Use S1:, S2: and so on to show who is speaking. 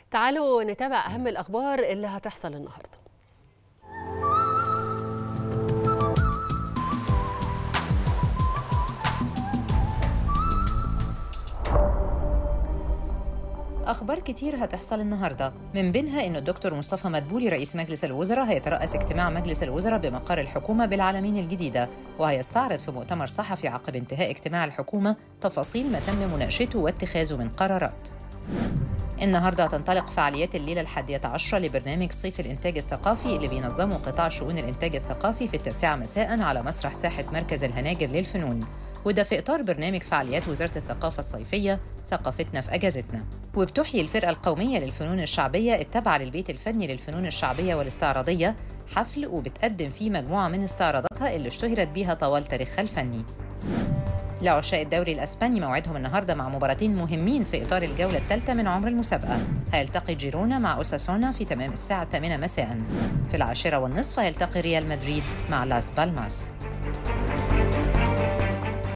S1: تعالوا نتابع أهم الأخبار اللي هتحصل النهاردة
S2: أخبار كتير هتحصل النهاردة من بينها إن الدكتور مصطفى مدبولي رئيس مجلس الوزراء هيترأس اجتماع مجلس الوزراء بمقر الحكومة بالعالمين الجديدة وهيستعرض في مؤتمر صحفي عقب انتهاء اجتماع الحكومة تفاصيل ما تم مناقشته واتخاذه من قرارات النهارده هتنطلق فعاليات الليله الحادية عشرة لبرنامج صيف الإنتاج الثقافي اللي بينظمه قطاع شؤون الإنتاج الثقافي في التاسعة مساء على مسرح ساحة مركز الهناجر للفنون وده في إطار برنامج فعاليات وزارة الثقافة الصيفية ثقافتنا في أجازتنا وبتحيي الفرقة القومية للفنون الشعبية التابعة للبيت الفني للفنون الشعبية والاستعراضية حفل وبتقدم فيه مجموعة من استعراضاتها اللي اشتهرت بيها طوال تاريخها الفني لعشاق الدوري الاسباني موعدهم النهارده مع مباراتين مهمين في اطار الجوله الثالثه من عمر المسابقه هيلتقي جيرونا مع اوساسونا في تمام الساعه الثامنه مساء في العاشره والنصف هيلتقي ريال مدريد مع لاس بالماس